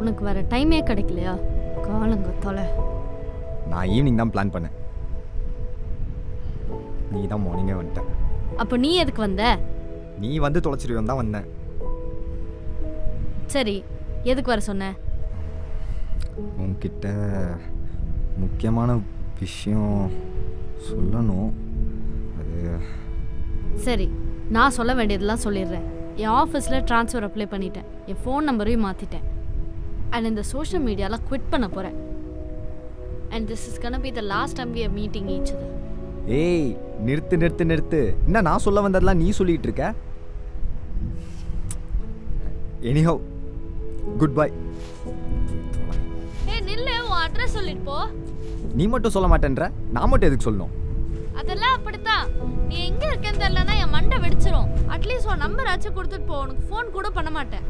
உனக்கு வேற டைமே கிடைக்கலையா காலங்க தொலை நான் ஈவினிங் தான் பிளான் பண்ணேன் நீ தான் மார்னிங்கே வந்துட்ட அப்போ நீ எதுக்கு வந்த நீ வந்து தொலைச்சிருவேன் தான் வந்தேன் சரி எதுக்கு வர சொன்ன உன்கிட்ட முக்கியமான விஷயம் சொல்லணும் அது சரி நான் சொல்ல வேண்டியதெல்லாம் சொல்லிடுறேன் என் ஆஃபீஸில் ட்ரான்ஸ்ஃபர் அப்ளை பண்ணிட்டேன் என் ஃபோன் நம்பரையும் மாற்றிட்டேன் அண்ட் இந்த சோஷியல் மீடியாவில் குவிட் பண்ண போகிறேன் and this is gonna be the last time we are meeting each other ஏய் நிறுத்து நிறுத்து நிறுத்து என்ன நான் சொல்ல வந்ததெல்லாம் நீ சொல்லிட்டு இருக்க எனிஹவ் குட் பை ஏய் நில்லு உன் அட்ரஸ் சொல்லிட்டு போ நீ மட்டும் சொல்ல மாட்டேன்ற நான் மட்டும் எதுக்கு சொல்லணும் அதெல்லாம் அப்படித்தான் நீ எங்கே இருக்கேன்னு தெரியலனா என் மண்டை வெடிச்சிரும் அட்லீஸ்ட் உன் நம்பர் ஆச்சும் கொடுத்துட்டு போ உனக்கு ஃபோன் கூட பண்ண மாட்டேன்